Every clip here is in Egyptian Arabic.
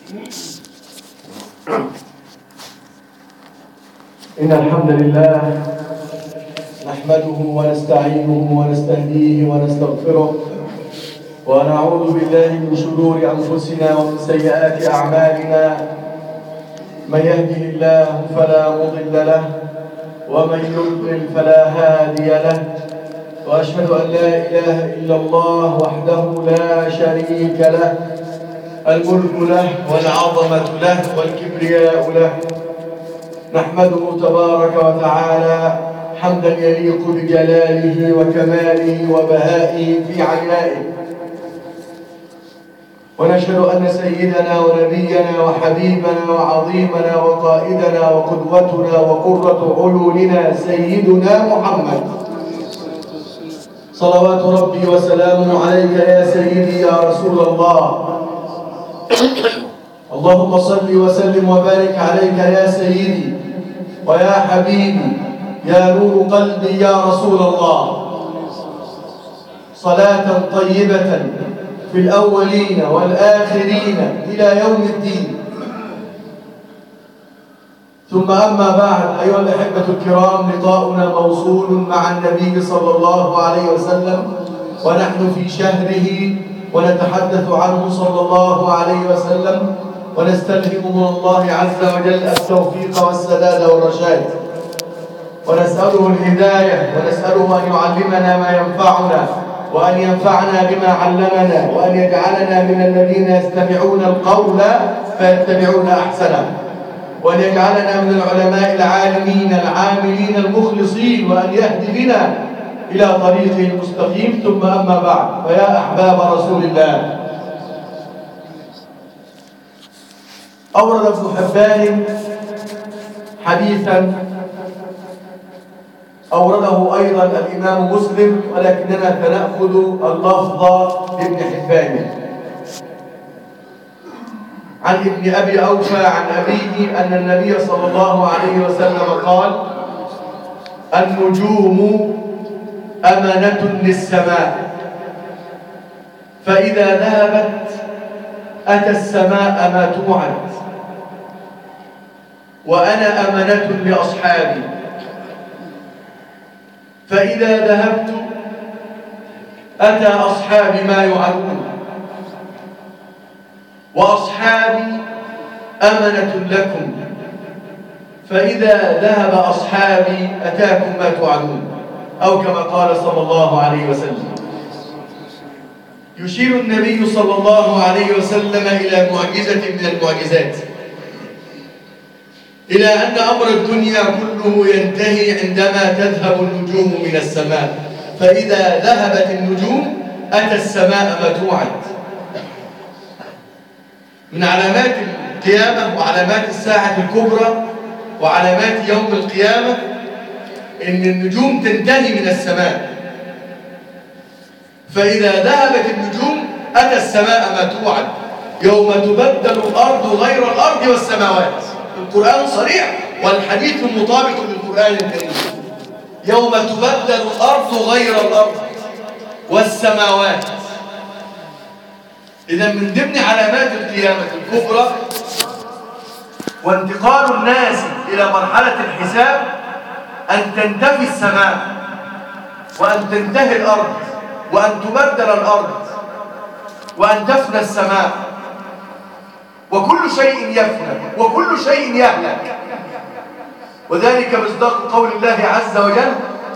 إن الحمد لله نحمده ونستعينه ونستهديه ونستغفره ونعوذ بالله من شرور أنفسنا ومن سيئات أعمالنا من يهده الله فلا مضل له ومن يضلل فلا هادي له وأشهد أن لا إله إلا الله وحده لا شريك له الملك له والعظمة له والكبرياء له نحمده تبارك وتعالى حمدا يليق بجلاله وكماله وبهائه في عليائه ونشهد أن سيدنا ونبينا وحبيبنا وعظيمنا وقائدنا وقدوتنا وقرة عيوننا سيدنا محمد صلوات ربي وسلامه عليك يا سيدي يا رسول الله اللهم صل وسلم وبارك عليك يا سيدي ويا حبيبي يا نور قلبي يا رسول الله صلاة طيبة في الأولين والآخرين إلى يوم الدين ثم أما بعد أيها الأحبة الكرام لقاؤنا موصول مع النبي صلى الله عليه وسلم ونحن في شهره ونتحدث عنه صلى الله عليه وسلم ونستلهم من الله عز وجل التوفيق والسداد والرشاد ونسأله الهداية ونسأله أن يعلمنا ما ينفعنا وأن ينفعنا بما علمنا وأن يجعلنا من الذين يستمعون القول فيتبعون أحسنه وأن يجعلنا من العلماء العالمين العاملين المخلصين وأن يهدي بنا إلى طريقه المستقيم ثم أما بعد فيا أحباب رسول الله أورد ابن حبان حديثا أورده أيضا الإمام مسلم ولكننا سنأخذ اللفظ لابن حبان عن ابن أبي أوفى عن أبيه أن النبي صلى الله عليه وسلم قال النجوم أمانة للسماء فإذا ذهبت أتى السماء ما توعد وأنا أمانة لأصحابي فإذا ذهبت أتى أصحابي ما يوعدون وأصحابي أمنة لكم فإذا ذهب أصحابي أتاكم ما توعدون أو كما قال صلى الله عليه وسلم يشير النبي صلى الله عليه وسلم إلى معجزة من المعجزات إلى أن أمر الدنيا كله ينتهي عندما تذهب النجوم من السماء فإذا ذهبت النجوم أتى السماء ما توعد من علامات القيامة وعلامات الساعة الكبرى وعلامات يوم القيامة إن النجوم تنتهي من السماء فإذا ذهبت النجوم أتى السماء ما توعد يوم تبدل الأرض غير الأرض والسماوات القرآن صريح والحديث مطابق للقرآن الكريم يوم تبدل الأرض غير الأرض والسماوات إذا من ضمن علامات القيامة الكبرى وانتقال الناس إلى مرحلة الحساب أن تنتفي السماء وأن تنتهي الأرض وأن تبدل الأرض وأن تفنى السماء وكل شيء يفنى وكل شيء يهلك وذلك مصداق قول الله عز وجل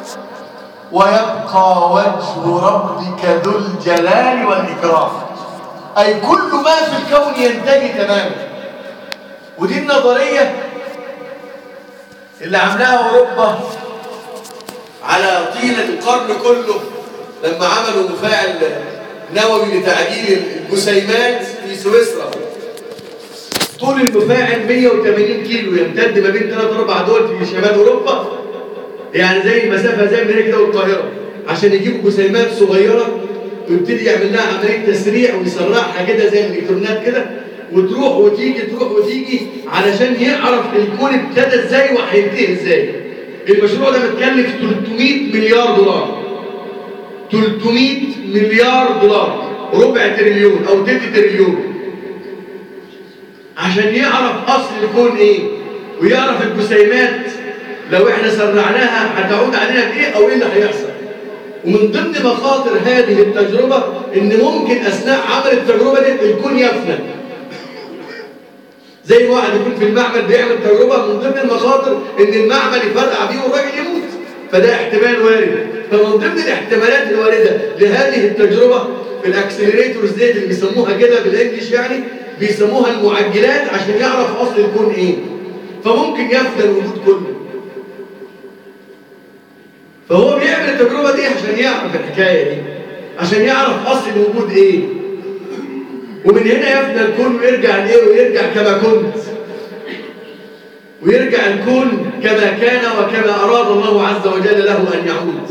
ويبقى وجه ربك ذو الجلال والإكرام أي كل ما في الكون ينتهي تماما ودي النظرية اللي عملها أوروبا على طيلة القرن كله لما عملوا مفاعل نووي لتعديل الجسيمات في سويسرا طول المفاعل 180 كيلو يمتد ما بين ثلاث اربع دول في شمال اوروبا يعني زي المسافه زي امريكا كده والقاهره عشان يجيبوا جسيمات صغيره ويبتدي يعمل لها عمليه تسريع ويسرعها كده زي الالكترونات كده وتروح وتيجي تروح وتيجي علشان يعرف الكون ابتدى ازاي وهينتهي ازاي المشروع ده متكلف 300 مليار دولار 300 مليار دولار ربع تريليون او تلت تريليون عشان يعرف اصل الكون ايه ويعرف الجسيمات لو احنا سرعناها هتعود علينا بايه او ايه اللي هيحصل ومن ضمن مخاطر هذه التجربه ان ممكن اثناء عمل التجربه دي الكون يفنى زي ما واحد يكون في المعمل بيعمل تجربه من ضمن المخاطر ان المعمل يفرقع بيه والراجل يموت فده احتمال وارد فمن ضمن الاحتمالات الوارده لهذه التجربه في الاكسلريتورز ديت اللي بيسموها كده بالانجلش يعني بيسموها المعجلات عشان يعرف اصل الكون ايه فممكن يفنى الوجود كله فهو بيعمل التجربه دي عشان يعرف الحكايه دي عشان يعرف اصل الوجود ايه ومن هنا يفنى الكون ويرجع لايه ويرجع كما كنت ويرجع الكون كما كان وكما اراد الله عز وجل له ان يعود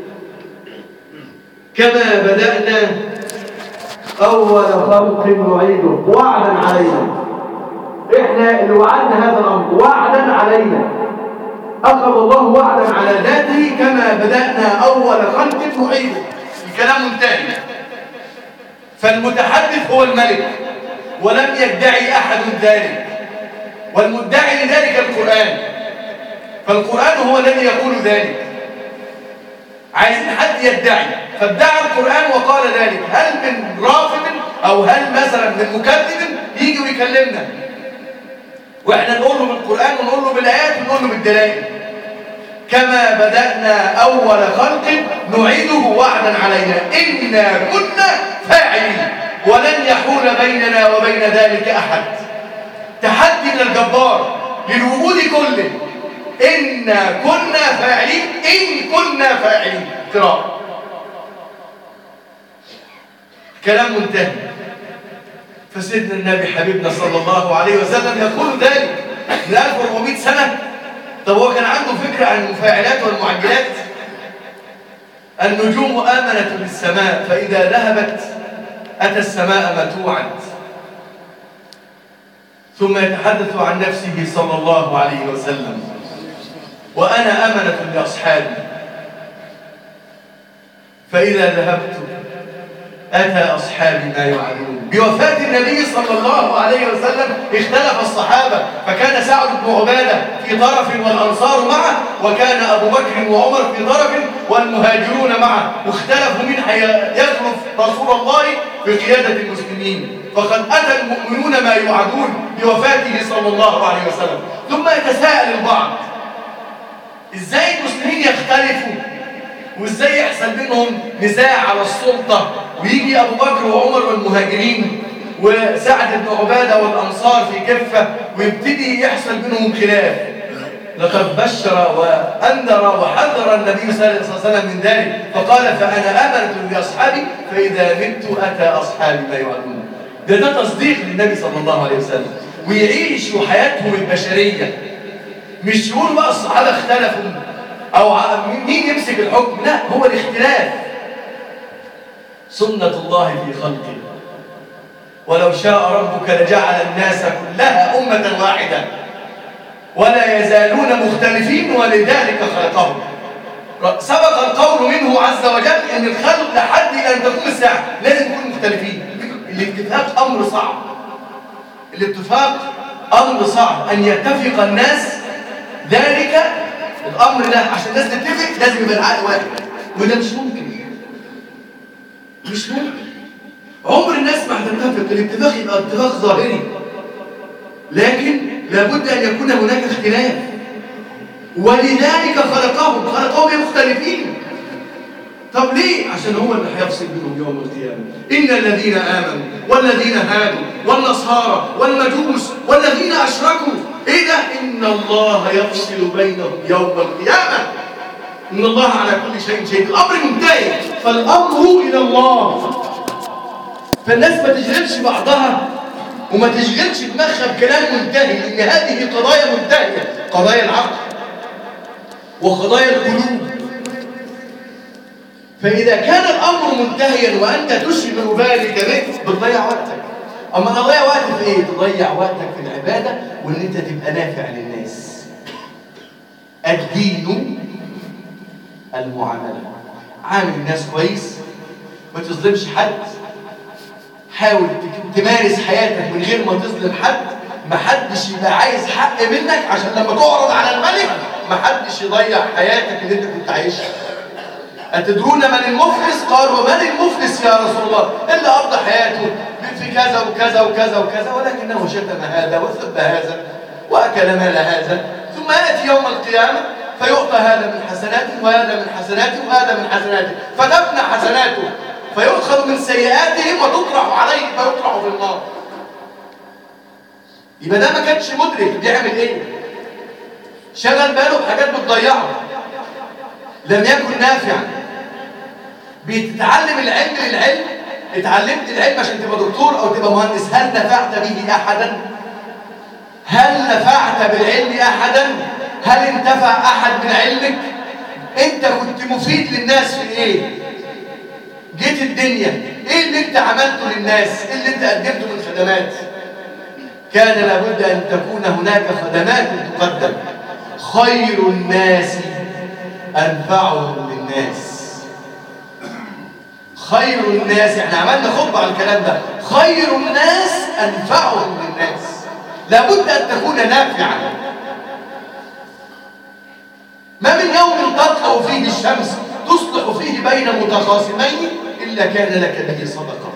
كما بدانا اول خلق نعيده وعدا علينا احنا اللي وعدنا هذا الامر وعدا علينا اخذ الله وعدا على ذاته كما بدانا اول خلق نعيده الكلام منتهي فالمتحدث هو الملك ولم يدعي احد ذلك والمدعي لذلك القران فالقران هو الذي يقول ذلك عايزين حد يدعي فادعى القران وقال ذلك هل من رافض او هل مثلا من مكذب يجي ويكلمنا واحنا نقول له بالقران ونقول له بالايات ونقول له بالدلائل كما بدأنا أول خلق نعيده وعدا علينا إنا كنا فاعلين ولن يحول بيننا وبين ذلك أحد تحدي من الجبار للوجود كله إنا كنا فاعلين إن كنا فاعلين قراءة كلام منتهي فسيدنا النبي حبيبنا صلى الله عليه وسلم يقول ذلك من 1400 سنة طب هو كان عنده فكرة عن المفاعلات والمعجلات النجوم آمنت بالسماء فإذا ذهبت أتى السماء ما توعد ثم يتحدث عن نفسه صلى الله عليه وسلم وأنا أمنة لأصحابي فإذا ذهبت أتى أصحابي ما يوعدون بوفاة النبي صلى الله عليه وسلم اختلف الصحابة فكان سعد بن عبادة في طرف والأنصار معه وكان أبو بكر وعمر في طرف والمهاجرون معه واختلفوا من يخلف رسول الله في قيادة المسلمين فقد أتى المؤمنون ما يوعدون بوفاته صلى الله عليه وسلم ثم يتساءل البعض ازاي المسلمين يختلفوا وازاي يحصل بينهم نزاع على السلطة ويجي أبو بكر وعمر والمهاجرين وسعد بن عبادة والأنصار في كفة ويبتدي يحصل بينهم خلاف لقد بشر وأنذر وحذر النبي صلى الله عليه وسلم من ذلك فقال فأنا أمنت لأصحابي فإذا مت أتى أصحابي ما يوعدون ده ده تصديق للنبي صلى الله عليه وسلم ويعيشوا حياتهم البشرية مش يقولوا بقى الصحابة اختلفوا أو مين يمسك الحكم لا هو الاختلاف سنة الله في خلقه ولو شاء ربك لجعل الناس كلها أمة واحدة ولا يزالون مختلفين ولذلك خلقهم سبق القول منه عز وجل ان الخلق لحد ان تقوم الساعه لازم يكونوا مختلفين الاتفاق امر صعب الاتفاق امر صعب ان يتفق الناس ذلك الامر ده عشان الناس تتفق لازم يبقى العقل واحد وده مش ممكن مش ممكن عمر الناس ما هتتفق الاتفاق يبقى اتفاق ظاهري لكن لابد ان يكون هناك اختلاف ولذلك خلقهم خلقهم مختلفين طب ليه؟ عشان هو اللي هيفصل بينهم يوم القيامة إن الذين آمنوا والذين هادوا والنصارى والمجوس والذين أشركوا إيه ده؟ إن الله يفصل بينهم يوم القيامة إن الله على كل شيء شهيد الأمر منتهي فالأمر إلى الله فالناس ما تشغلش بعضها وما تشغلش دماغها بكلام منتهي لأن هذه قضايا منتهية قضايا العقل وقضايا القلوب فإذا كان الأمر منتهيا وأنت تشغل بالك به بتضيع وقتك أما تضيع وقت في إيه؟ تضيع وقتك في العبادة وإن أنت تبقى نافع للناس الدين المعاملة عامل الناس كويس ما تظلمش حد حاول تمارس حياتك من غير ما تظلم حد محدش يبقى عايز حق منك عشان لما تعرض على الملك محدش يضيع حياتك اللي انت كنت عايشها أتدرون من المفلس؟ قال ومن المفلس يا رسول الله؟ اللي قضى حياته في كذا وكذا وكذا وكذا ولكنه شتم هذا وسب هذا وأكل مال هذا ثم يأتي يوم القيامة فيعطى هذا من حسناته وهذا من حسناته وهذا من حسناته فتفنى حسناته فيؤخذ من سيئاتهم وتطرح عليه فيطرح في النار يبقى ده ما كانش مدرك بيعمل ايه شغل باله بحاجات بتضيعه لم يكن نافعا بتتعلم العلم للعلم اتعلمت العلم عشان تبقى دكتور او تبقى مهندس هل نفعت به احدا هل نفعت بالعلم احدا هل انتفع احد من علمك انت كنت مفيد للناس في ايه جيت الدنيا ايه اللي انت عملته للناس ايه اللي انت قدمته من خدمات كان لابد ان تكون هناك خدمات تقدم خير الناس انفعهم للناس خير الناس احنا عملنا خطبه على الكلام ده خير الناس انفعهم للناس لابد ان تكون نافعا ما من يوم تطلع فيه الشمس تصلح فيه بين متخاصمين إلا كان لك به صدقة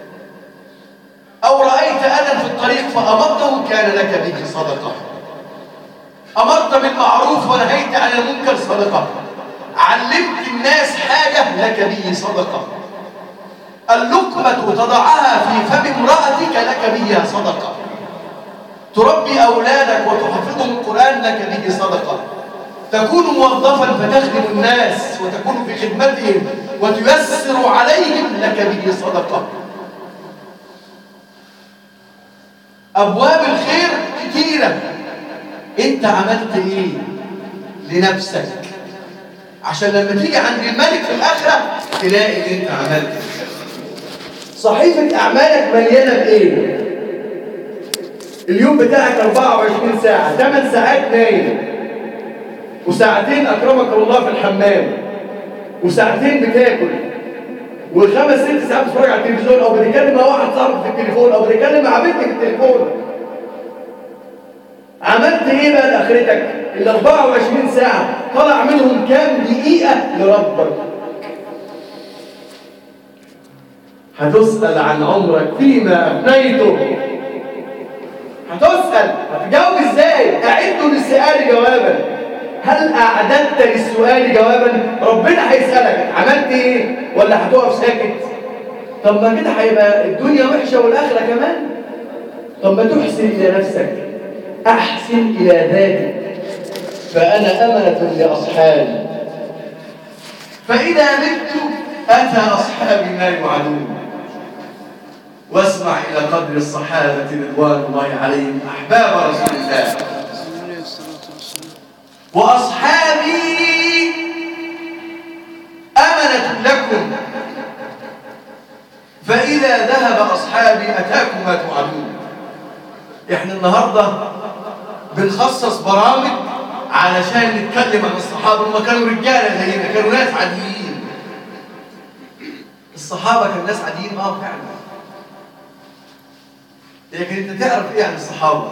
أو رأيت أذى في الطريق فأمرته كان لك به صدقة أمرت بالمعروف ونهيت عن المنكر صدقة علمت الناس حاجة لك به صدقة اللقمة تضعها في فم امرأتك لك بها صدقة تربي أولادك وتحفظهم القرآن لك به صدقة تكون موظفا فتخدم الناس وتكون في خدمتهم وتيسر عليهم لك به صدقة أبواب الخير كثيرة أنت عملت إيه لنفسك عشان لما تيجي عند الملك في الآخرة تلاقي اللي أنت عملته صحيفة أعمالك مليانة بإيه؟ اليوم بتاعك 24 ساعة 8 ساعات نايم وساعتين أكرمك الله في الحمام وساعتين بتاكل وخمس ست ساعات بتتفرج على التلفزيون أو بتتكلم مع واحد صاحبك في التليفون أو بتتكلم مع بنتك في التليفون عملت إيه بقى لآخرتك؟ ال 24 ساعة طلع منهم كام دقيقة لربك؟ هتسأل عن عمرك فيما أفنيته هتسأل هتجاوب ازاي؟ أعدوا للسؤال جوابا هل أعددت للسؤال جوابا؟ ربنا هيسألك عملت إيه؟ ولا هتقف ساكت؟ طب ما كده هيبقى الدنيا وحشة والآخرة كمان؟ طب ما تحسن إلى نفسك أحسن إلى ذاتك فأنا أمنة لأصحابي فإذا مت أتى أصحاب النار يوعدون واسمع إلى قدر الصحابة رضوان الله عليهم أحباب رسول الله وأصحابي أمنة لكم فإذا ذهب أصحابي أتاكم ما توعدون إحنا النهاردة بنخصص برامج علشان نتكلم عن الصحابة هم كانوا رجالة زينا كانوا ناس عاديين الصحابة كانوا ناس عاديين اه فعلا لكن انت تعرف ايه عن الصحابة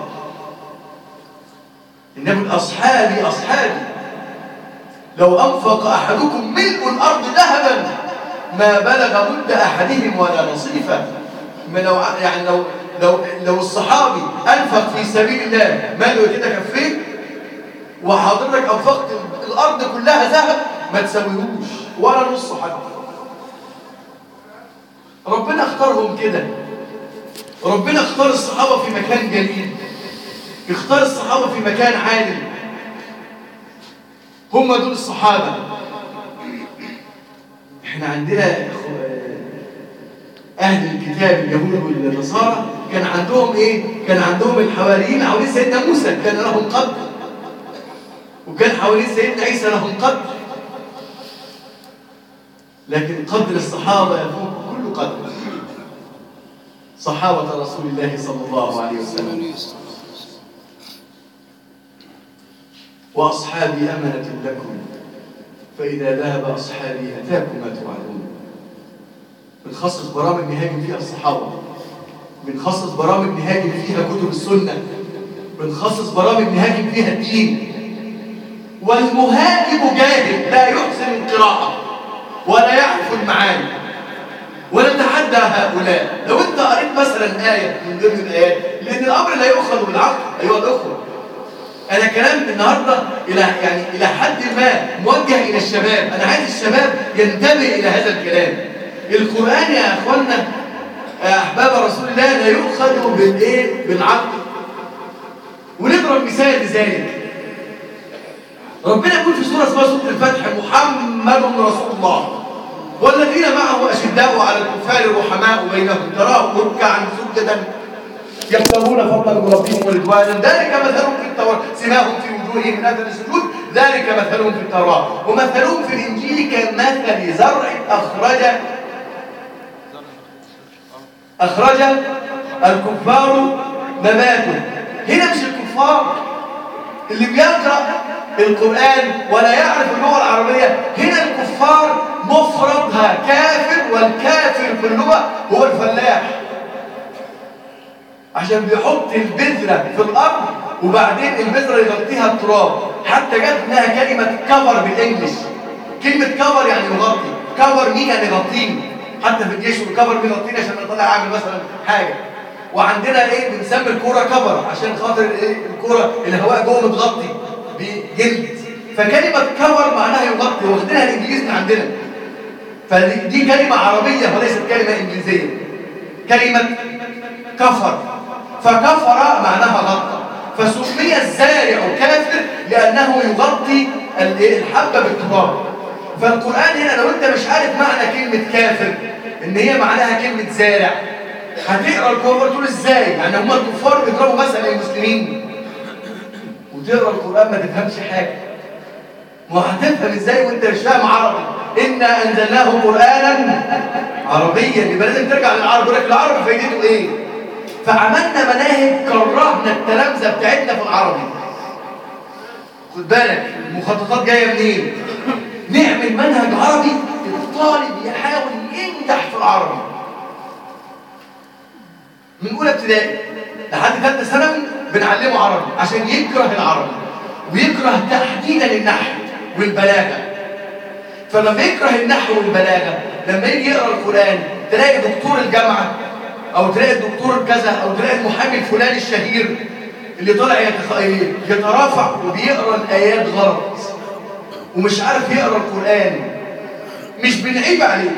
النبي أصحابي أصحابي لو أنفق أحدكم ملء الأرض ذهبا ما بلغ مد أحدهم ولا نصيفه ما لو يعني لو لو لو الصحابي أنفق في سبيل الله ماله كده كفيه وحضرتك أنفقت الأرض كلها ذهب ما تسويهوش ولا نص حتى ربنا اختارهم كده ربنا اختار الصحابة في مكان جليل اختار الصحابة في مكان عالي هم دول الصحابة احنا عندنا أهل الكتاب اليهود والنصارى كان عندهم ايه؟ كان عندهم الحواريين حوالين سيدنا موسى كان لهم قدر وكان حوالين سيدنا عيسى لهم قدر لكن قدر الصحابة يفوق كل قدر صحابة رسول الله صلى الله عليه وسلم وأصحابي أمنة لكم فإذا ذهب أصحابي أتاكم ما توعدون بنخصص برامج نهاجم فيها الصحابة بنخصص برامج نهاجم فيها كتب السنة بنخصص برامج نهاجم فيها الدين والمهاجم جاهل لا يحسن القراءة ولا يعرف المعاني ونتحدى هؤلاء لو انت قريت مثلا آية من ضمن الآيات لأن الأمر لا يؤخذ بالعقل أيها الأخوة أنا كلام النهاردة إلى يعني إلى حد ما موجه إلى الشباب أنا عايز الشباب ينتبه إلى هذا الكلام القرآن يا أخوانا أحباب رسول الله لا يؤخذ بالإيه بالعقل ونضرب مثال لذلك ربنا يقول في سورة اسمها سورة الفتح محمد رسول الله والذين معه أشداء على الكفار رحماء بينهم تراهم ركعا سجدا يبتغون فضلا من ربهم ورضوانا ذلك مثلهم في التوراة سماهم في وجوههم من اثر السجود ذلك مثلهم في التوراة ومثلهم في الإنجيل كمثل زرع أخرج أخرج الكفار نباته هنا مش الكفار اللي بيقرأ القرآن ولا يعرف اللغة العربية هنا الكفار مفردها كافر والكافر في اللغة هو الفلاح عشان بيحط البذرة في الأرض وبعدين البذرة يغطيها التراب حتى جت انها كلمة كفر بالانجلش كلمة كفر يعني يغطي كفر مين يعني يغطيني حتى في الجيش والكفر بيغطيني عشان اطلع اعمل مثلا حاجة وعندنا ايه بنسمي الكوره كفر عشان خاطر ايه الكوره الهواء جوه متغطي بجلد فكلمه كفر معناها يغطي واخدينها الانجليز من عندنا فدي كلمه عربيه وليست كلمه انجليزيه كلمه كفر فكفر معناها غطى فسمي الزارع كافر لانه يغطي الحبه بالتراب فالقران هنا لو انت مش عارف معنى كلمه كافر ان هي معناها كلمه زارع هتقرا القران تقول ازاي يعني هم الكفار بيضربوا مثلا المسلمين وتقرا القران ما تفهمش حاجه ما هتفهم ازاي وانت مش فاهم عربي انا انزلناه قرانا عربيا يبقى لازم ترجع للعربي يقول لك العربي فايدته ايه فعملنا مناهج كرهنا التلامذه بتاعتنا في العربي خد بالك المخططات جايه منين نعمل منهج عربي الطالب يحاول ينجح في العربي من اولى ابتدائي لحد ثالثه ثانوي بنعلمه عربي عشان يكره العربي ويكره تحديدا النحو والبلاغه فلما يكره النحو والبلاغه لما يجي يقرا القران تلاقي دكتور الجامعه او تلاقي الدكتور كذا او تلاقي المحامي الفلاني الشهير اللي طالع يتخ... يترافع وبيقرا الايات غلط ومش عارف يقرا القران مش بنعيب عليه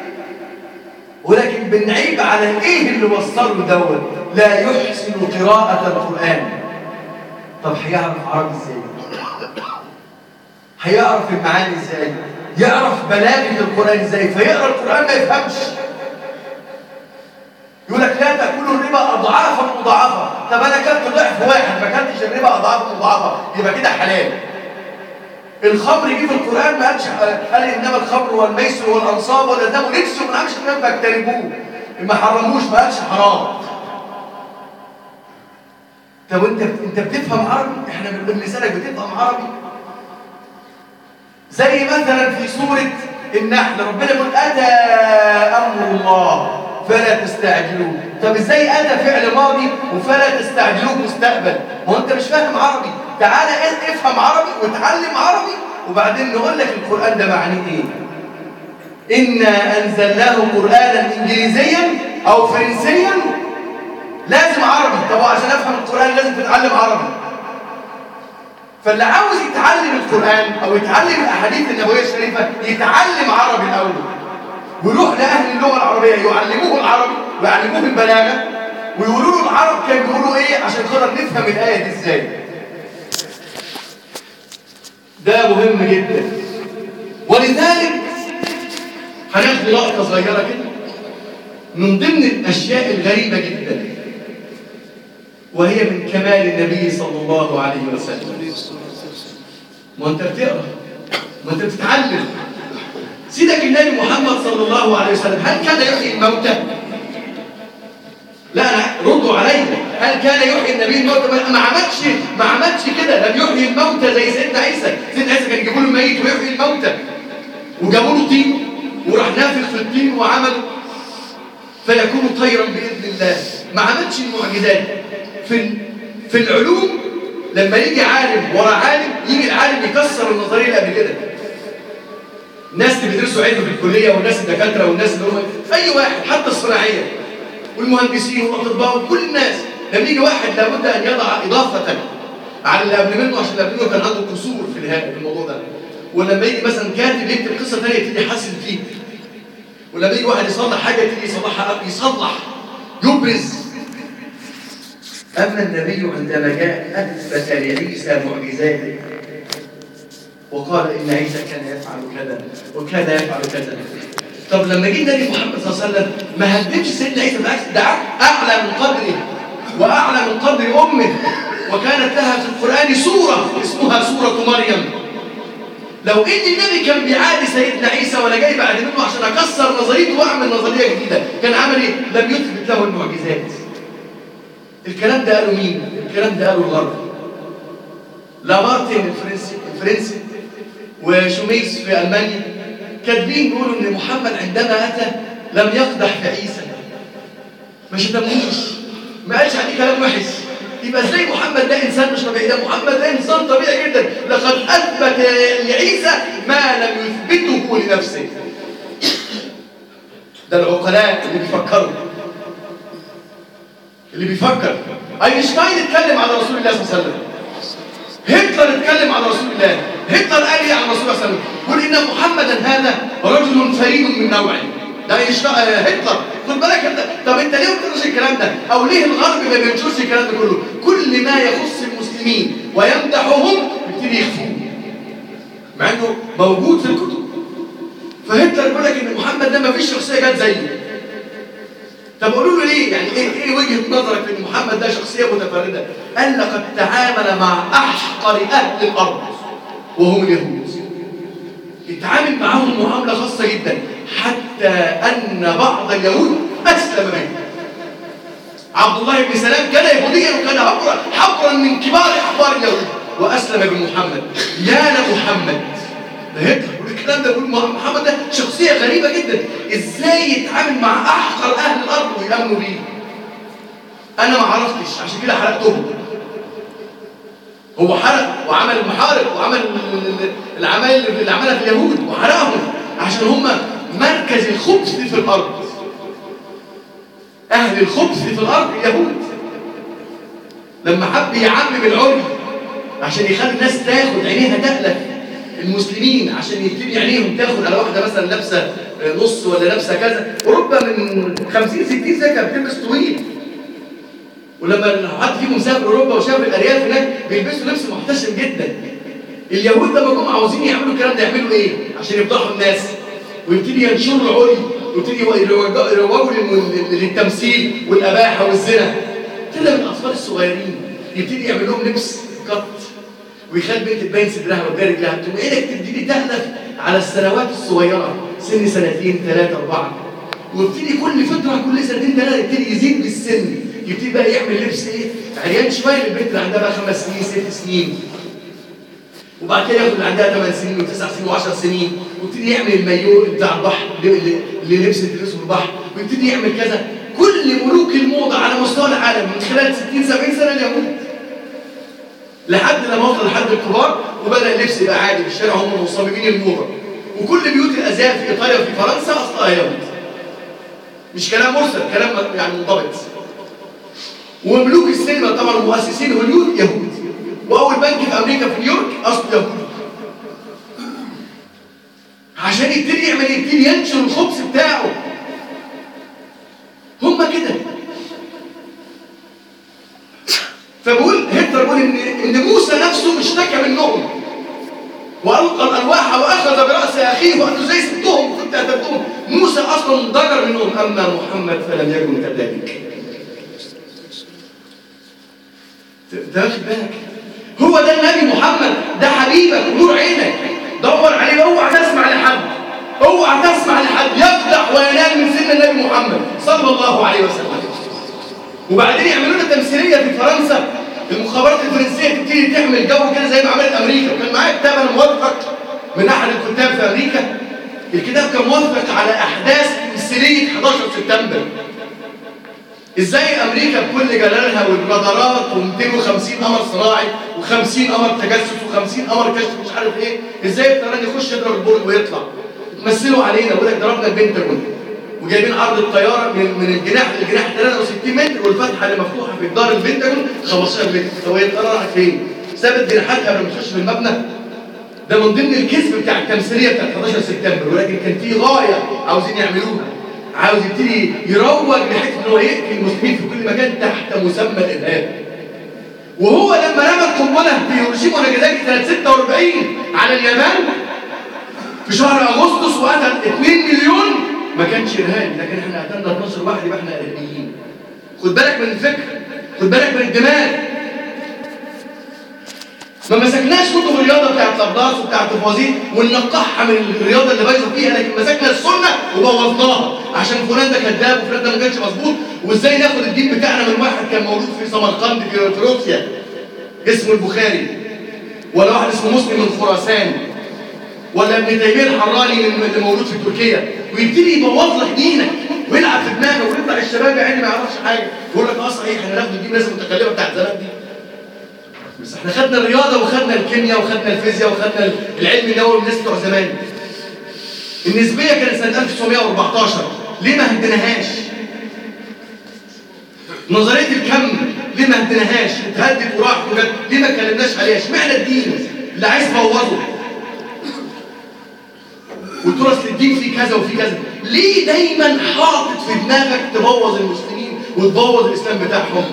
ولكن بنعيب على ايه اللي وصله دوت لا يحسن قراءة القرآن طب هيعرف عربي ازاي هيعرف المعاني ازاي يعرف بلاغة القرآن ازاي فيقرأ القرآن ما يفهمش يقول لك لا تاكلوا الربا اضعافا مضاعفه طب انا كلت ضعف واحد ما كلتش الربا اضعافا مضاعفه يبقى كده حلال الخمر جه في القرآن ما قالش قال إنما الخمر والميسر والأنصاب والأزلام رجس ومن عمش الناس فاجتنبوه ما حرموش ما قالش حرام طب انت انت بتفهم عربي احنا بنقول لسانك بتفهم عربي زي مثلا في سورة النحل ربنا يقول أتى أمر الله فلا تستعجلوه طب ازاي أتى فعل ماضي وفلا تستعجلوه مستقبل ما هو انت مش فاهم عربي تعالى افهم عربي وتعلم عربي وبعدين نقول لك القرآن ده معنيه ايه إنا أنزلناه قرآنا إنجليزيا أو فرنسيا لازم عربي طب عشان أفهم القرآن لازم تتعلم عربي فاللي عاوز يتعلم القرآن أو يتعلم الأحاديث النبوية الشريفة يتعلم عربي الأول ويروح لأهل اللغة العربية يعلموه العربي ويعلموه البلاغة ويقولوا له العرب كانوا بيقولوا إيه عشان خاطر نفهم الآية دي إزاي ده مهم جدا ولذلك هناخد لقطة صغيرة كده من ضمن الأشياء الغريبة جدا وهي من كمال النبي صلى الله عليه وسلم ما انت بتقرا ما انت بتتعلم سيدك النبي محمد صلى الله عليه وسلم هل كان يحيي الموتى؟ لا انا ردوا عليا هل كان يحيي النبي الموتى؟ ما عملش ما عملش كده لم يحيي الموتى زي سيدنا عيسى سيدنا عيسى كان يجيبوا له الميت ويحيي الموتى وجابوا له طين وراح نافخ في الطين وعمل فيكون طيرا باذن الله ما عملش المعجزات في في العلوم لما يجي عالم ورا عالم يجي العالم يكسر النظريه اللي قبل كده الناس اللي بيدرسوا علم في الكليه والناس الدكاتره والناس اللي هم اي واحد حتى الصناعيه والمهندسين والاطباء وكل الناس لما يجي واحد لابد ان يضع اضافه على اللي قبل منه عشان اللي قبل منه كان عنده قصور في الهاء في الموضوع ده ولما يجي مثلا كاتب يكتب قصه ثانيه يبتدي يحسن فيه ولما يجي واحد يصلح حاجه يبتدي يصلحها يصلح يبرز اما النبي عندما جاء اثبت لعيسى معجزاته وقال ان عيسى كان يفعل كذا وكان يفعل كذا طب لما جه النبي محمد صلى الله عليه وسلم ما هدمش سيدنا عيسى بالعكس ده اعلى من قدره واعلى من قدر امه وكانت لها في القران سوره اسمها سوره مريم لو ان النبي كان بيعادي سيدنا عيسى ولا جاي بعد منه عشان اكسر نظريته واعمل نظريه جديده كان عمل ايه لم يثبت له المعجزات الكلام ده قاله مين الكلام ده قاله الغرب لامارتين الفرنسي الفرنسي وشوميس في المانيا كاتبين بيقولوا ان محمد عندما اتى لم يقدح في عيسى ما شتموش ما قالش عليه كلام وحش يبقى ازاي محمد ده انسان مش طبيعي ده محمد ده انسان طبيعي جدا لقد اثبت لعيسى ما لم يثبته لنفسه ده العقلاء اللي بيفكروا اللي بيفكر اينشتاين اتكلم على رسول الله صلى الله عليه وسلم هتلر اتكلم على رسول الله هتلر قال ايه عن رسول الله صلى الله عليه وسلم يقول ان محمدا هذا رجل فريد من نوعه ده هتلر خد بالك انت طب انت ليه ما بتقولش الكلام ده او ليه الغرب ما بينشرش الكلام ده كله كل ما يخص المسلمين ويمدحهم يبتدي يخفوه مع انه موجود في الكتب فهتلر بيقول لك ان محمد ده ما فيش شخصيه جت زيه طب قولوا له ليه يعني ايه ايه وجهه نظرك في ان محمد ده شخصيه متفرده قال لقد تعامل مع احقر اهل الارض وهم اليهود اتعامل معاهم معامله خاصه جدا حتى ان بعض اليهود اسلم به عبد الله بن سلام كان يهوديا وكان حبرا حبرا من كبار احبار اليهود واسلم بمحمد يا لمحمد ده هتلر الكلام ده بيقول محمد ده شخصيه غريبه جدا ازاي يتعامل مع احقر اهل الارض ويامنوا بيه انا ما عرفتش عشان كده حرقتهم هو حرق وعمل المحارق وعمل العمايل اللي عملها في اليهود وحرقهم عشان هم مركز الخبث في الارض اهل الخبث في الارض اليهود لما حب يعمم العري عشان يخلي الناس تاخد عينيها تألف المسلمين عشان يبتدي عينيهم تاخد على واحده مثلا لابسه نص ولا لابسه كذا اوروبا من 50 60 سنه كانت بتلبس طويل ولما حد فيهم سافر اوروبا وشاف الارياف هناك بيلبسوا لبس محتشم جدا اليهود لما جم عاوزين يعملوا الكلام ده يعملوا ايه عشان يفضحوا الناس ويبتدي ينشروا العري ويبتدي يروجوا للتمثيل والاباحه والزنا كده من الاطفال الصغيرين يبتدي يعمل لهم لبس قط ويخلي بنت تبين صدرها وتجري رجلها تقوم عينك تبتدي تهدف على السنوات الصغيره سن سنتين ثلاثه اربعه ويبتدي كل فتره كل سنتين ثلاثه يبتدي يزيد بالسن يبتدي بقى يعمل لبس ايه عريان شويه للبنت اللي عندها بقى خمس سنين ست سنين وبعد كده ياخد اللي عندها 8 سنين و9 سنين و10 سنين ويبتدي يعمل المايو بتاع البحر اللي لبس تلبسه في البحر ويبتدي يعمل كذا كل ملوك الموضه على مستوى العالم من خلال 60 70 سنه اليهود لحد لما وصل لحد الكبار وبدا اللبس يبقى عادي في الشارع هم مصممين الموضه وكل بيوت الازياء في ايطاليا وفي فرنسا اصلها يهود مش كلام مرسل كلام يعني منضبط وملوك السينما طبعا مؤسسين هوليود يهود واول بنك في امريكا في نيويورك اصله يهودي عشان يبتدي يعمل يبتدي ينشر الخبز بتاعه هم كده فبقول هتلر بيقول ان ان موسى نفسه اشتكى منهم والقى الالواح واخذ براس اخيه وقال له زي سبتهم كنت قتلتهم موسى اصلا ضجر منهم اما محمد فلم يكن كذلك ده واخد بالك هو ده النبي محمد ده حبيبك ونور عينك دور عليه اوعى تسمع لحد اوعى تسمع لحد يقدح وينال من سن النبي محمد صلى الله عليه وسلم وبعدين يعملوا لنا تمثيليه في فرنسا المخابرات الفرنسيه تبتدي تعمل جو كده زي ما عملت امريكا وكان معايا كتاب انا موثق من احد الكتاب في امريكا الكتاب كان موثق على احداث تمثيليه 11 سبتمبر ازاي امريكا بكل جلالها والرادارات و250 قمر صناعي و50 قمر تجسس و50 قمر كشف مش عارف ايه ازاي الطيران يخش يضرب البرج ويطلع تمثلوا علينا يقول لك ضربنا البنتاجون وجايبين عرض الطياره من من الجناح للجناح 63 متر والفتحه اللي مفتوحه في جدار البنتاجون 15 متر هو هي الطياره راحت فين؟ سابت جناحاتها قبل ما تخش في المبنى ده من ضمن الكذب بتاع التمثيليه بتاعت 11 سبتمبر ولكن كان في غايه عاوزين يعملوها عاوز يبتدي يروج لحته ان هو يقتل المسلمين في كل مكان تحت مسمى الارهاب وهو لما رمى القنبله في هيروشيما وناجازاكي سنه 46 على اليابان في شهر اغسطس وقتل 2 مليون ما كانش ارهابي لكن احنا قتلنا 12 واحد يبقى احنا ارهابيين خد بالك من الفكر خد بالك من الدماغ ما مسكناش كتب الرياضه بتاعت لابلاس وبتاعت الفوازير وننقحها من الرياضه اللي بايظه فيها لكن مسكنا السنه وبوظناها عشان فلان ده كذاب وفلان ده ما كانش مظبوط وازاي ناخد الدين بتاعنا من واحد كان مولود في سمرقند في في روسيا اسمه البخاري ولا واحد اسمه مسلم من خراسان ولا ابن تيميه الحراني من اللي مولود في تركيا ويبتدي يبوظ لك دينك ويلعب في دماغك ويطلع الشباب يا عيني ما يعرفش حاجه يقول لك اه صحيح احنا ناخد الدين لازم المتكلمه بتاعت زمان دي بس احنا خدنا الرياضه وخدنا الكيمياء وخدنا الفيزياء وخدنا العلم النووي من الناس بتوع زمان النسبيه كانت سنه 1914 ليه ما هديناهاش نظريه الكم ليه ما هديناهاش اتهدت وراحت وجت ليه ما اتكلمناش عليها اشمعنى الدين اللي عايز تبوظه وترث الدين في كذا وفي كذا ليه دايما حاطط في دماغك تبوظ المسلمين وتبوظ الاسلام بتاعهم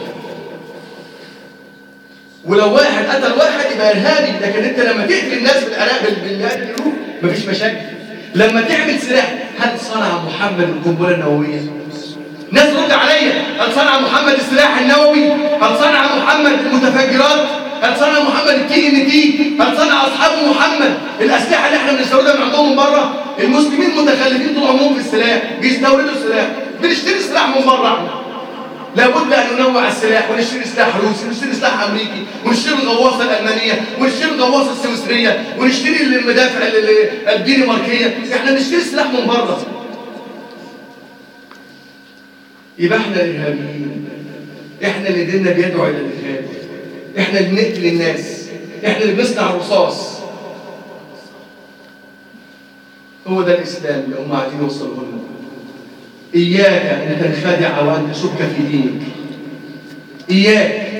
ولو واحد قتل واحد يبقى ارهابي لكن انت لما تقتل الناس بالعراق بالمئات الالوف مفيش مشاكل لما تعمل سلاح هل صنع محمد القنبله النوويه ناس رد عليا هل صنع محمد السلاح النووي هل صنع محمد المتفجرات هل صنع محمد التي ان تي هل صنع اصحاب محمد الاسلحه اللي احنا بنستوردها من عندهم من بره المسلمين متخلفين طول عمرهم في السلاح بيستوردوا السلاح بنشتري سلاح من بره احنا لابد ان ننوع السلاح ونشتري سلاح روسي ونشتري سلاح امريكي ونشتري الغواصه الالمانيه ونشتري الغواصه السويسريه ونشتري المدافع الدنماركيه احنا بنشتري سلاح من بره يبقى احنا الارهابيين احنا اللي ديننا بيدعو الى الارهاب احنا اللي بنقتل الناس احنا اللي بنصنع رصاص هو ده الاسلام اللي هم عايزين يوصلوا لنا إياك أن تنخدع وأن تشك في دينك إياك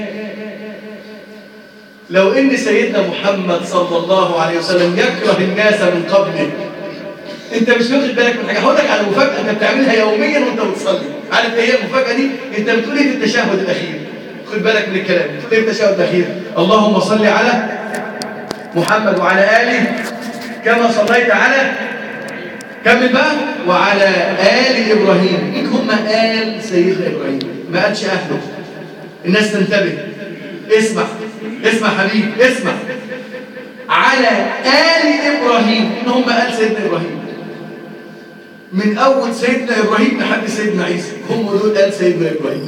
لو إن سيدنا محمد صلى الله عليه وسلم يكره الناس من قبله أنت مش واخد بالك من حاجة هقول لك على مفاجأة أنت بتعملها يوميا وأنت بتصلي عارف إيه هي المفاجأة دي؟ أنت بتقول إيه في التشهد الأخير خد بالك من الكلام بتقول إيه في التشهد الأخير اللهم صل على محمد وعلى آله كما صليت على كمل بقى وعلى آل إبراهيم مين هم آل سيدنا إبراهيم ما قالش أهله الناس تنتبه اسمع اسمع حبيبي اسمع على آل إبراهيم مين هم آل سيدنا إبراهيم من أول سيدنا إبراهيم لحد سيدنا عيسى هم دول آل سيدنا إبراهيم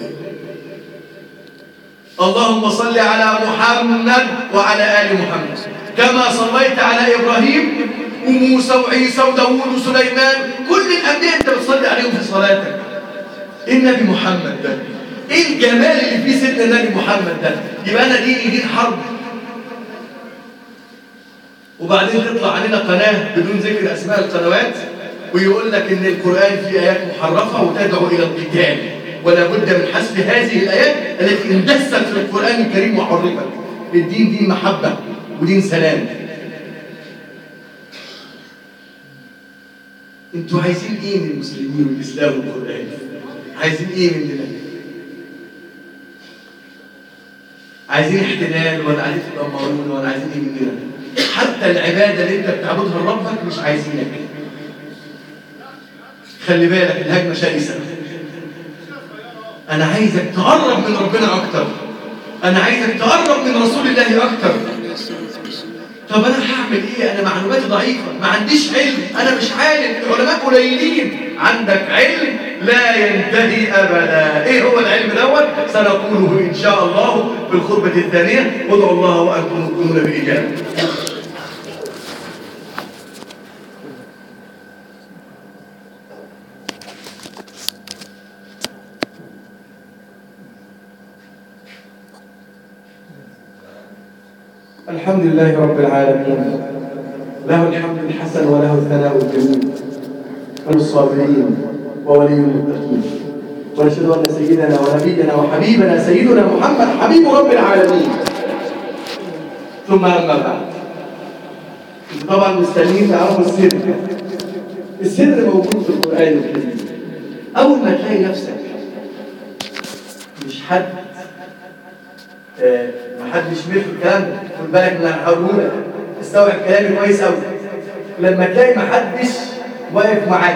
اللهم صل على محمد وعلى آل محمد كما صليت على إبراهيم وموسى وعيسى وداوود وسليمان كل الانبياء انت بتصلي عليهم في صلاتك ايه النبي محمد ده ايه الجمال اللي فيه سيدنا النبي محمد ده يبقى انا ديني دين حرب وبعدين تطلع علينا قناه بدون ذكر اسماء القنوات ويقول لك ان القران فيه ايات محرفه وتدعو الى القتال ولا بد من حسب هذه الايات التي اندست في القران الكريم وحرفت الدين دين محبه ودين سلام انتوا عايزين ايه من المسلمين والاسلام والقران عايزين ايه مننا عايزين احتلال ولا عايزين تدمرونا ولا عايزين ايه مننا حتى العباده اللي انت بتعبدها لربك مش عايزينك خلي بالك الهجمه شرسه انا عايزك تقرب من ربنا اكتر انا عايزك تقرب من رسول الله اكتر طب انا هعمل ايه انا معلوماتي ضعيفه ما عنديش علم انا مش عالم العلماء قليلين عندك علم لا ينتهي ابدا ايه هو العلم دوت سنقوله ان شاء الله في الخطبه الثانيه ادعوا الله وانتم مؤمنون باجابه الحمد لله رب العالمين له الحمد الحسن وله الثناء الجميل الصابرين وولي المتقين ونشهد ان سيدنا ونبينا وحبيبنا سيدنا محمد حبيب رب العالمين ثم اما بعد انتوا طبعا مستنيين تعرفوا السر السر موجود في القران الكريم اول ما تلاقي نفسك مش حد آه، محدش ملك الكلام ده خد بالك من اللي هقوله لك استوعب كلامي كويس قوي لما تلاقي محدش واقف معاك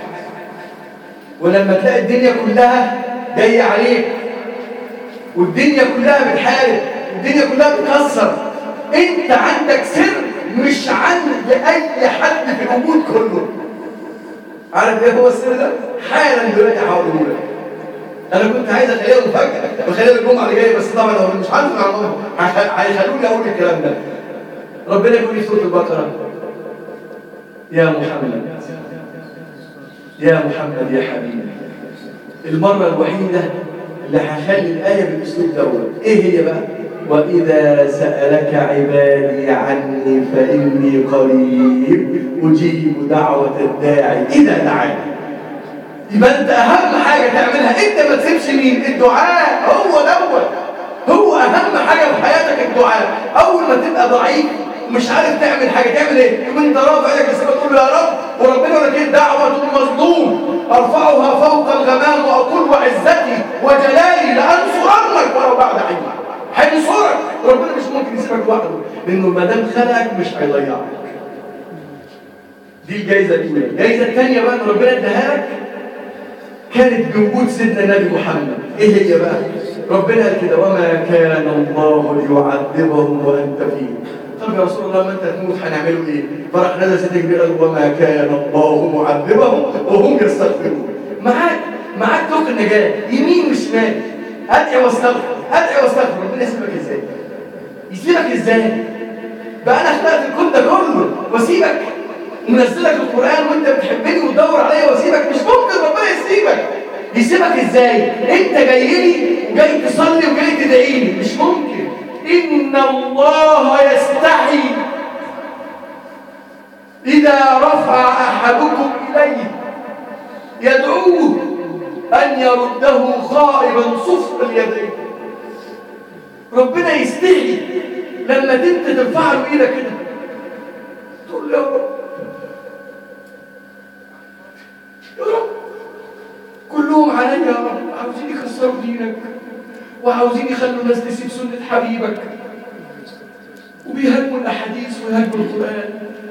ولما تلاقي الدنيا كلها جايه عليك والدنيا كلها بتحارب والدنيا كلها بتكسر انت عندك سر مش عند اي حد في الوجود كله عارف ايه هو السر ده؟ حالا دلوقتي هقوله لك انا كنت عايز اخليها مفاجاه بخليها الجمعه اللي جايه بس طبعا لو مش عارف المعلومه هيخلوني اقول الكلام ده ربنا يقول في سوره البقره يا محمد يا محمد يا حبيبي المره الوحيده اللي هخلي الايه بالاسلوب دوت ايه هي بقى واذا سالك عبادي عني فاني قريب اجيب دعوه الداعي اذا دعاني يبقى انت اهم حاجه تعملها انت ما تسيبش مين الدعاء هو دوت هو اهم حاجه في حياتك الدعاء اول ما تبقى ضعيف ومش عارف تعمل حاجه تعمل ايه يبقى انت رافع ايدك السماء تقول له يا رب وربنا يقول لك ايه دعوه المظلوم ارفعها فوق الغمام واقول وعزتي وجلالي لانصرنك ولو بعد حين هينصرك ربنا مش ممكن يسيبك لوحده لانه ما دام خلقك مش هيضيعك دي الجايزه الاولى الجايزه الثانيه بقى ان ربنا اداها لك كانت بوجود سيدنا النبي محمد ايه هي بقى ربنا قال كده وما كان الله ليعذبهم وانت فيه طب يا رسول الله ما انت تموت هنعمله ايه فراح نزل سيدنا النبي قال وما كان الله معذبهم وهم يستغفرون معاك معاك طرق النجاه يمين وشمال ادعي واستغفر ادعي واستغفر ربنا يسيبك ازاي يسيبك ازاي بقى انا خلقت الكون ده كله واسيبك منزلك القرآن وانت بتحبني وتدور عليا واسيبك مش ممكن ربنا يسيبك يسيبك ازاي انت جاي لي وجاي تصلي وجاي تدعي لي مش ممكن ان الله يستحي اذا رفع احدكم اليه يدعوه ان يرده خائبا صفر اليدين ربنا يستحي لما انت ترفع له ايدك كده تقول له يا رب يا رب كلهم عليا يا رب عاوزين يكسروا دينك وعاوزين يخلوا الناس تسيب سنة حبيبك وبيهاجموا الأحاديث ويهاجموا القرآن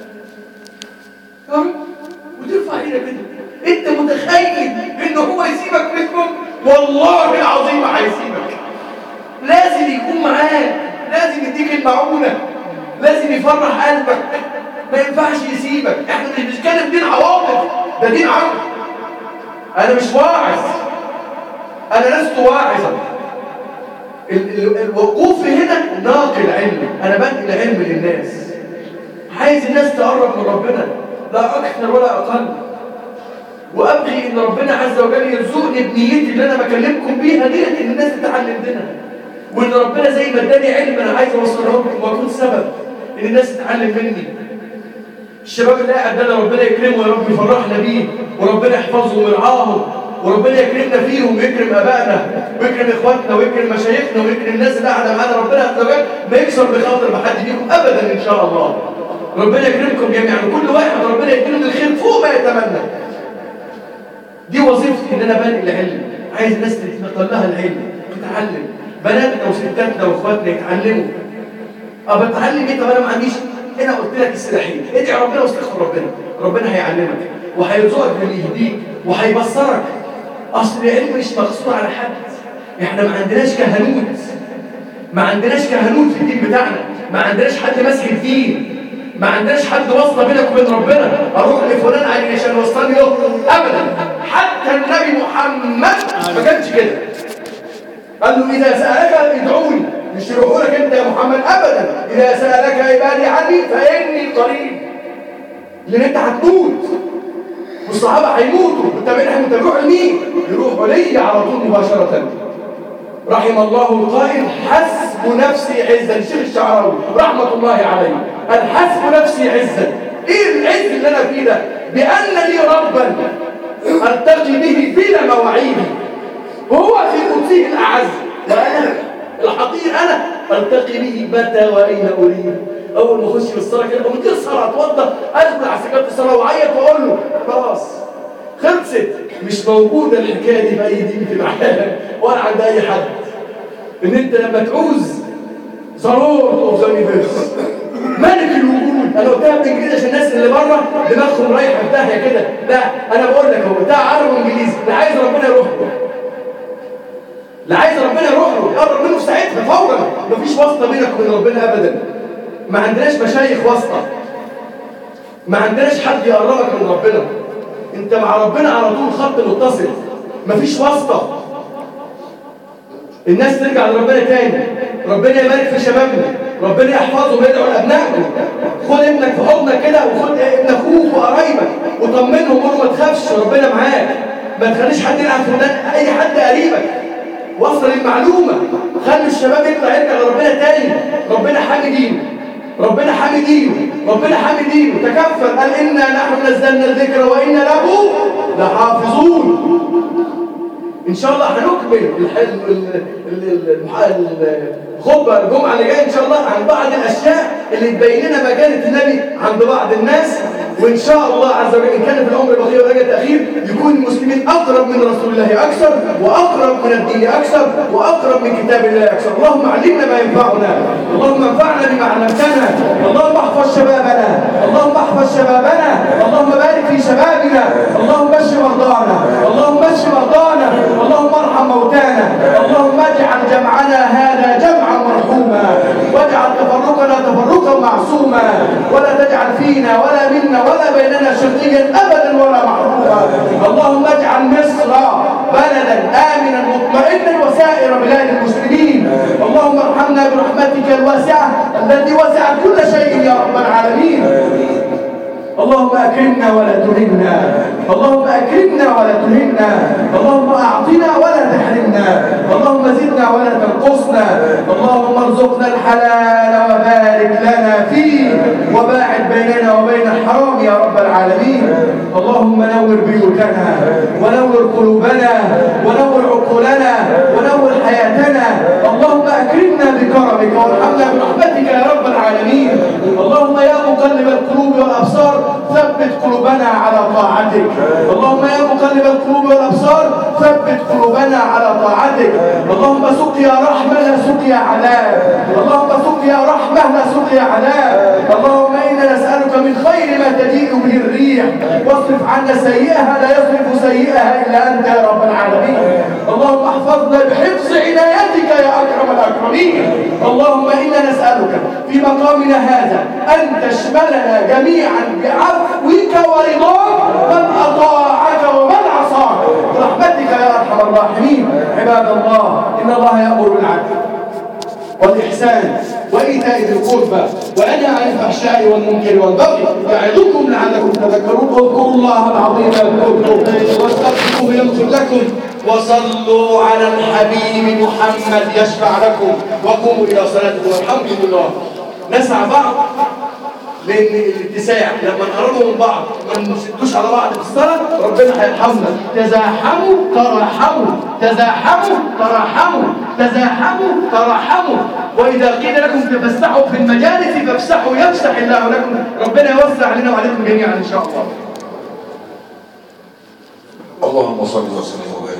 يا رب وترفع ايدك كده انت متخيل ان هو يسيبك منهم والله العظيم هيسيبك لازم يكون معاك لازم يديك المعونة لازم يفرح قلبك ما ينفعش يسيبك احنا مش بنتكلم دين عواطف ده دين عقل انا مش واعظ انا لست واعظا ال- ال- الوقوف هنا ناقل علم انا بنقل علم للناس عايز الناس تقرب من ربنا لا اكثر ولا اقل وابغي ان ربنا عز وجل يرزقني بنيتي اللي انا بكلمكم بيها ديت ان الناس تتعلم دينها وان ربنا زي ما اداني علم انا عايز اوصله لكم واكون سبب ان الناس تتعلم مني الشباب اللي قاعد ده ربنا يكرمه يا رب يفرحنا بيه وربنا يحفظهم ويرعاهم وربنا يكرمنا فيهم ويكرم ابائنا ويكرم اخواتنا ويكرم مشايخنا ويكرم الناس اللي قاعده معانا ربنا عز وجل ما يكسر بخاطر ما حد فيكم ابدا ان شاء الله ربنا يكرمكم جميعا وكل واحد ربنا يديله من الخير فوق ما يتمنى دي وظيفتي ان انا بنقل العلم عايز الناس تتنقل لها العلم تتعلم بناتنا وستاتنا واخواتنا يتعلموا اه بتعلم ايه طب انا ما عنديش هنا قلت لك السلاحين ادعي ربنا واستغفر ربنا ربنا هيعلمك وهيرزقك باللي يهديك وهيبصرك اصل العلم مش مقصور على حد احنا ما عندناش كهنوت ما عندناش كهنوت في الدين بتاعنا ما عندناش حد ماسك الدين ما عندناش حد واسطه بينك وبين ربنا اروح لفلان عشان يوصلني له ابدا حتى النبي محمد ما كانش كده قال له اذا سالك ادعوني مش يروحوا لك انت يا محمد ابدا اذا سالك عبادي عني فاني قريب لان انت هتموت والصحابه هيموتوا والتابعين هيموتوا يروحوا لمين؟ يروحوا لي على طول مباشره رحم الله القائل حسب نفسي عزا الشيخ الشعراوي رحمة الله عليه قال حسب نفسي عزا ايه العز اللي انا فيه ده بأن لي ربا التقي به بلا مواعيدي وهو في قدسه الأعز وأنا الحقير أنا ألتقي به متى وأين أريد أول ما أخش في الصلاة كده ومن غير صلاة أتوضأ أدخل على سجادة الصلاة وأعيط وأقول له خلاص خلصت مش موجودة الحكاية دي في أي دين في العالم ولا عند أي حد إن أنت لما تعوز ضرور أوف ذا يونيفرس ملك الوجود انا قلتها بالانجليزي عشان الناس اللي بره دماغهم رايحه في داهيه كده لا انا بقول لك هو بتاع عربي وانجليزي لا عايز ربنا يروح له لا عايز ربنا يروح له يقرب منه في ساعتها فورا مفيش واسطه بينك وبين ربنا ابدا ما عندناش مشايخ واسطه ما عندناش حد يقربك من ربنا انت مع ربنا على طول خط متصل مفيش واسطه الناس ترجع لربنا تاني ربنا يبارك في شبابنا ربنا يحفظهم ويدعو لابنائكم خد ابنك في حضنك كده وخد ابن اخوك وقرايبك وطمنهم وقول ما تخافش ربنا معاك ما تخليش حد يلعب في ودان اي حد قريبك وصل المعلومه خلي الشباب يطلع يرجع لربنا تاني ربنا حامي دينه ربنا حامي دينه ربنا حامي دينه تكفل قال انا نحن نزلنا الذكر وانا له لحافظون ان شاء الله هنكمل الخطبه الجمعه اللي جايه ان شاء الله عن بعض الاشياء اللي تبين لنا مكانه النبي عند بعض الناس وان شاء الله عز وجل ان كان في العمر بقيه ورجع تاخير يكون المسلمين اقرب من رسول الله اكثر واقرب من الدين اكثر واقرب من كتاب الله اكثر اللهم علمنا ما ينفعنا اللهم انفعنا بما علمتنا اللهم احفظ شبابنا اللهم احفظ شبابنا اللهم بارك في شبابنا اللهم اشف مرضانا اللهم اشف مرضانا اللهم ارحم موتانا اللهم اجعل جمعنا هذا جمعا مرحوما واجعل تفرقنا تفرقا معصوما ولا تجعل فينا ولا منا ولا بيننا شرقيا ابدا ولا محروما اللهم اجعل مصر بلدا امنا مطمئنا وسائر بلاد المسلمين اللهم ارحمنا برحمتك الواسعه التي وسعت كل شيء يا رب العالمين اللهم أكرمنا ولا تهنا اللهم أكرمنا ولا تهنا اللهم أعطنا ولا تحرمنا اللهم زدنا ولا تنقصنا اللهم ارزقنا الحلال وبارك لنا فيه وباعد بيننا وبين الحرام يا رب العالمين اللهم نور بيوتنا ونور قلوبنا ونور عقولنا ونور حياتنا اللهم أكرمنا بكرمك وارحمنا برحمتك يا رب العالمين اللهم يا مقلب القلوب والأبصار ثبت قلوبنا على طاعتك اللهم يا مقلب القلوب والابصار ثبت قلوبنا على طاعتك اللهم سقيا رحمه لا سقيا عذاب اللهم سقيا رحمه لا سقيا عذاب اللهم انا نسالك من خير ما تجيء به الريح واصرف عنا سيئها لا يصرف سيئها الا انت يا رب العالمين اللهم احفظنا بحفظ عنايتك يا اكرم الاكرمين اللهم انا نسالك في مقامنا هذا ان تشملنا جميعا بعفوك ورضاك من اطاعك ومن عصاك برحمتك يا ارحم الراحمين عباد الله ان الله يامر بالعدل والإحسان وإيتاء ذي القربى وينهى عن الفحشاء والمنكر والبغي يعظكم لعلكم تذكرون واذكروا الله العظيم يذكركم واستغفروه يغفر لكم وصلوا على الحبيب محمد يشفع لكم وقوموا إلى صلاتكم والحمد لله نسعى بعض لان الاتساع لما نقربوا من بعض ما نشدوش على بعض في الصلاه ربنا هيرحمنا تزاحموا تراحموا تزاحموا تراحموا تزاحموا تراحموا واذا قيل لكم تفسحوا في المجالس فافسحوا يفسح الله لكم ربنا يوسع علينا وعليكم جميعا ان شاء الله اللهم صل وسلم وبارك